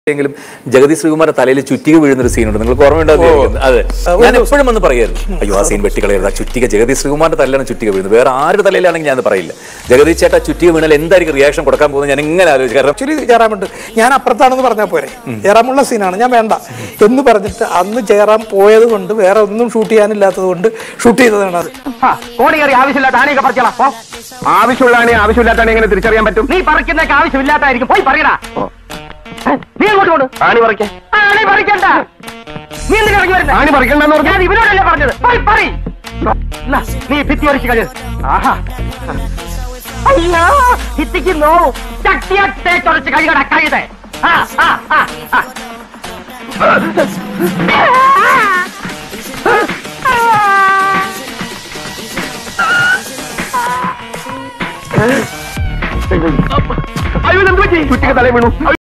എങ്കിലും ജഗതി ശ്രീകുമാരുടെ തലയിൽ ചുറ്റിക വീഴുന്ന ഒരു സീനുണ്ട് നിങ്ങൾക്ക് ഓർമ്മയുണ്ടോ അതെ ഞാൻ എപ്പോഴും വന്ന് പറയായിരുന്നു അയ്യോ ആ സീൻ വെട്ടിക്കളയരുത് ആ ചുറ്റിക ജഗതി ശ്രീകുമാറിന്റെ തലയിലാണ് ചുറ്റിക വീഴുന്നത് വേറെ ആരുടെ തലയിലാണെങ്കിൽ ഞാൻ പറയില്ല ജഗതി ചേട്ടാ ചുറ്റിക വീണാൽ എന്തായിരിക്കും റിയാക്ഷൻ കൊടുക്കാൻ പോകുന്നത് ഞാൻ ഇങ്ങനെ ആലോചിച്ചു കാരണം ആക്ച്വലി ജയറാമുണ്ട് ഞാൻ അപ്പുറത്താണെന്ന് പറഞ്ഞാൽ പോരെ ജയറാമുള്ള സീനാണ് ഞാൻ വേണ്ട എന്ന് പറഞ്ഞിട്ട് അന്ന് ജയറാം പോയത് കൊണ്ട് വേറെ ഒന്നും ഷൂട്ട് ചെയ്യാനില്ലാത്തത് കൊണ്ട് ഷൂട്ട് ചെയ്തതാണ് അത് കോടി കയറി ആവശ്യമില്ലാത്ത ആനയൊക്കെ പറിച്ചോളാം പോ ആവശ്യമുള്ളതാണ് ആവശ്യമില്ലാത്താണ് എങ്ങനെ തിരിച്ചറിയാൻ പറ്റും നീ പറിക്കുന്നൊക്കെ ആവശ്യമില്ലാത്തായിരിക്കും പോയി പറയടാ നീ അങ്ങോട്ട് കൊണ്ട് ആണി പറിക്കാൻ ആണി പറിക്കണ്ട നീ എന്തിനാ ഇറങ്ങി വരുന്നത് ആണി പറിക്കണ്ടെന്ന് പറഞ്ഞു ഞാൻ ഇവനോടല്ലേ പറഞ്ഞത് പോയി പറി എന്നാ, നീ ഭിത്തി വരച്ച് കഴിയത് ആഹാ അയ്യോ ഭിത്തിക്ക് നോവും ചട്ടിയാ തേച്ചൊരച്ച് കഴിയട കഴുത ആ ആ ആ ആ അയ്യോ എന്ത് പറ്റി ചുറ്റിക്ക് തലേ വീണു